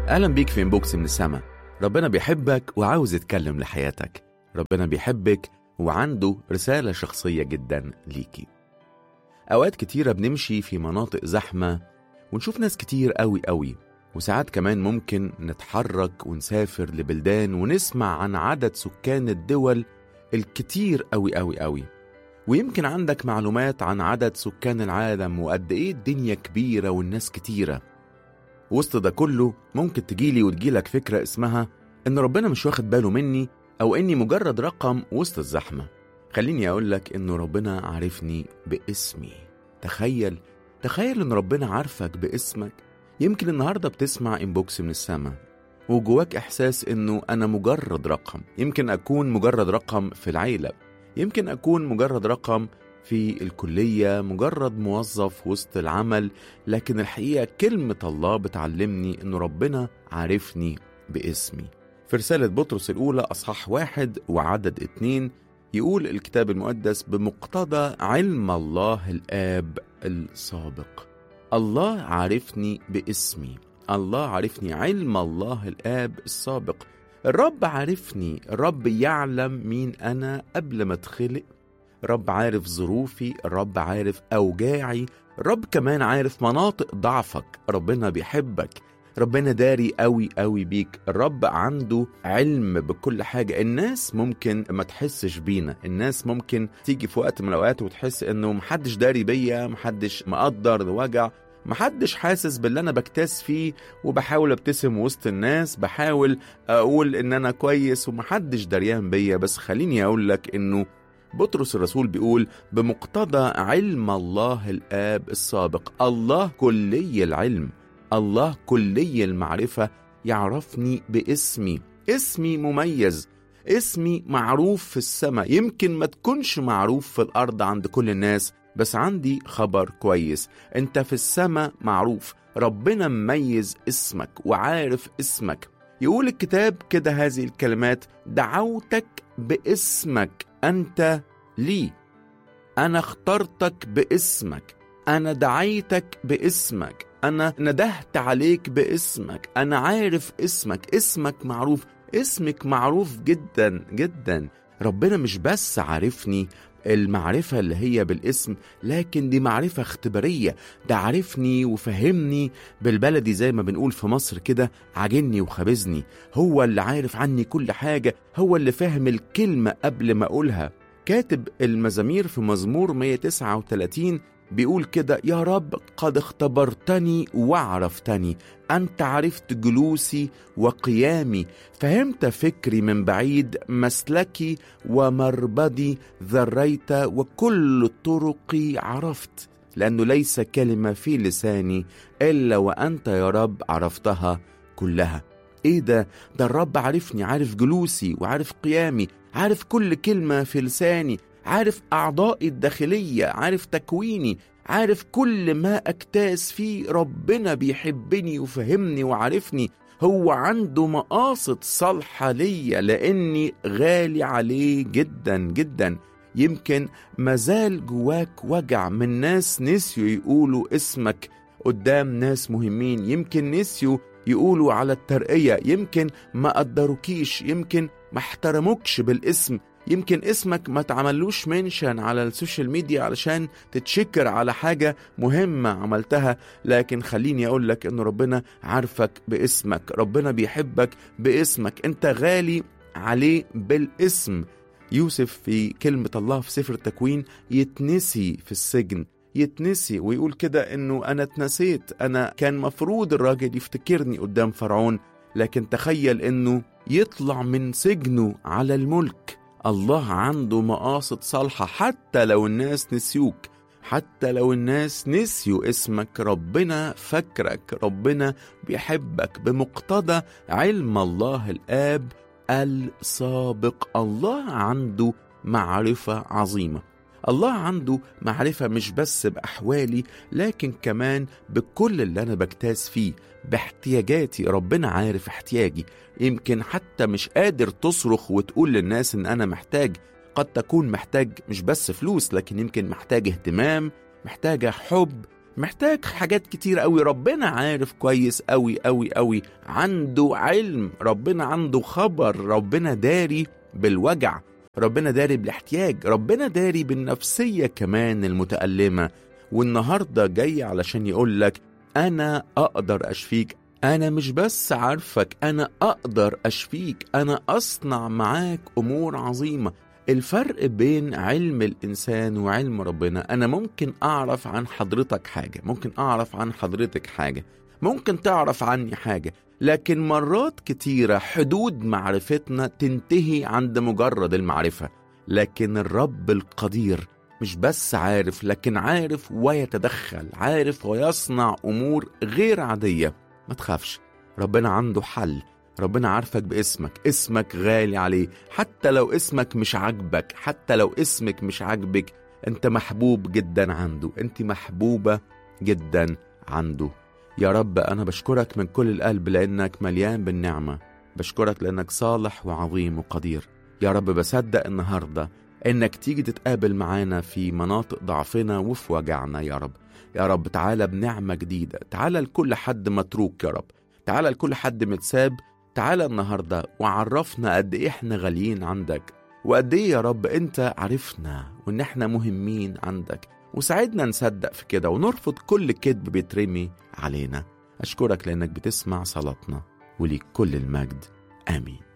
اهلا بيك في انبوكس من السما ربنا بيحبك وعاوز يتكلم لحياتك ربنا بيحبك وعنده رسالة شخصية جدا ليكي أوقات كتيرة بنمشي في مناطق زحمة ونشوف ناس كتير قوي قوي وساعات كمان ممكن نتحرك ونسافر لبلدان ونسمع عن عدد سكان الدول الكتير قوي قوي قوي ويمكن عندك معلومات عن عدد سكان العالم وقد ايه الدنيا كبيرة والناس كتيرة وسط ده كله ممكن تجيلي وتجيلك فكرة اسمها إن ربنا مش واخد باله مني أو إني مجرد رقم وسط الزحمة خليني أقولك إنه ربنا عارفني باسمي تخيل تخيل إن ربنا عارفك باسمك يمكن النهاردة بتسمع إنبوكس من السما وجواك إحساس إنه أنا مجرد رقم يمكن أكون مجرد رقم في العيلة يمكن أكون مجرد رقم في الكلية مجرد موظف وسط العمل لكن الحقيقة كلمة الله بتعلمني إن ربنا عارفني باسمي في رسالة بطرس الأولى أصحاح واحد وعدد اتنين يقول الكتاب المقدس بمقتضى علم الله الآب السابق الله عارفني باسمي الله عارفني علم الله الآب السابق الرب عارفني الرب يعلم مين أنا قبل ما اتخلق الرب عارف ظروفي الرب عارف أوجاعي الرب كمان عارف مناطق ضعفك ربنا بيحبك ربنا داري قوي قوي بيك الرب عنده علم بكل حاجة الناس ممكن ما تحسش بينا الناس ممكن تيجي في وقت من الأوقات وتحس إنه محدش داري بيا محدش مقدر الوجع محدش حاسس باللي انا بكتاس فيه وبحاول ابتسم وسط الناس بحاول اقول ان انا كويس ومحدش دريان بيا بس خليني اقول لك انه بطرس الرسول بيقول بمقتضى علم الله الاب السابق الله كلي العلم الله كلي المعرفه يعرفني باسمي اسمي مميز اسمي معروف في السماء يمكن ما تكونش معروف في الارض عند كل الناس بس عندي خبر كويس انت في السماء معروف ربنا مميز اسمك وعارف اسمك يقول الكتاب كده هذه الكلمات دعوتك باسمك انت لي انا اخترتك باسمك انا دعيتك باسمك انا ندهت عليك باسمك انا عارف اسمك اسمك معروف اسمك معروف جدا جدا ربنا مش بس عارفني المعرفة اللي هي بالاسم لكن دي معرفة اختبارية ده عارفني وفهمني بالبلدي زي ما بنقول في مصر كده عاجلني وخابزني هو اللي عارف عني كل حاجة هو اللي فاهم الكلمة قبل ما أقولها كاتب المزامير في مزمور 139 بيقول كده يا رب قد اختبرتني وعرفتني انت عرفت جلوسي وقيامي فهمت فكري من بعيد مسلكي ومربدي ذريت وكل طرقي عرفت لانه ليس كلمه في لساني الا وانت يا رب عرفتها كلها ايه ده ده الرب عارفني عارف جلوسي وعارف قيامي عارف كل كلمه في لساني عارف أعضائي الداخلية عارف تكويني عارف كل ما أكتاس فيه ربنا بيحبني وفهمني وعارفني هو عنده مقاصد صالحة ليا لأني غالي عليه جدا جدا يمكن مازال جواك وجع من ناس نسيوا يقولوا اسمك قدام ناس مهمين يمكن نسيوا يقولوا على الترقية يمكن ما قدروكيش يمكن ما احترموكش بالاسم يمكن اسمك ما تعملوش منشن على السوشيال ميديا علشان تتشكر على حاجة مهمة عملتها لكن خليني أقول لك إن ربنا عارفك باسمك ربنا بيحبك باسمك أنت غالي عليه بالاسم يوسف في كلمة الله في سفر التكوين يتنسي في السجن يتنسي ويقول كده انه انا اتنسيت انا كان مفروض الراجل يفتكرني قدام فرعون لكن تخيل انه يطلع من سجنه على الملك الله عنده مقاصد صالحة حتى لو الناس نسيوك حتى لو الناس نسيوا اسمك ربنا فكرك ربنا بيحبك بمقتضى علم الله الآب السابق الله عنده معرفة عظيمة الله عنده معرفة مش بس بأحوالي لكن كمان بكل اللي أنا بجتاز فيه باحتياجاتي ربنا عارف احتياجي يمكن حتى مش قادر تصرخ وتقول للناس إن أنا محتاج قد تكون محتاج مش بس فلوس لكن يمكن محتاج اهتمام محتاجة حب محتاج حاجات كتير قوي ربنا عارف كويس قوي قوي قوي عنده علم ربنا عنده خبر ربنا داري بالوجع ربنا داري بالاحتياج ربنا داري بالنفسية كمان المتألمة والنهاردة جاي علشان يقولك أنا أقدر أشفيك أنا مش بس عارفك أنا أقدر أشفيك أنا أصنع معاك أمور عظيمة الفرق بين علم الإنسان وعلم ربنا أنا ممكن أعرف عن حضرتك حاجة ممكن أعرف عن حضرتك حاجة ممكن تعرف عني حاجة لكن مرات كتيرة حدود معرفتنا تنتهي عند مجرد المعرفة لكن الرب القدير مش بس عارف لكن عارف ويتدخل عارف ويصنع أمور غير عادية ما تخافش ربنا عنده حل ربنا عارفك باسمك اسمك غالي عليه حتى لو اسمك مش عاجبك حتى لو اسمك مش عاجبك انت محبوب جدا عنده انت محبوبة جدا عنده يا رب انا بشكرك من كل القلب لانك مليان بالنعمة بشكرك لانك صالح وعظيم وقدير يا رب بصدق النهاردة انك تيجي تتقابل معانا في مناطق ضعفنا وفي وجعنا يا رب يا رب تعالى بنعمة جديدة تعالى لكل حد متروك يا رب تعالى لكل حد متساب تعالى النهاردة وعرفنا قد إيه إحنا غاليين عندك وقد إيه يا رب أنت عرفنا وإن إحنا مهمين عندك وساعدنا نصدق في كده ونرفض كل كذب بيترمي علينا أشكرك لأنك بتسمع صلاتنا وليك كل المجد آمين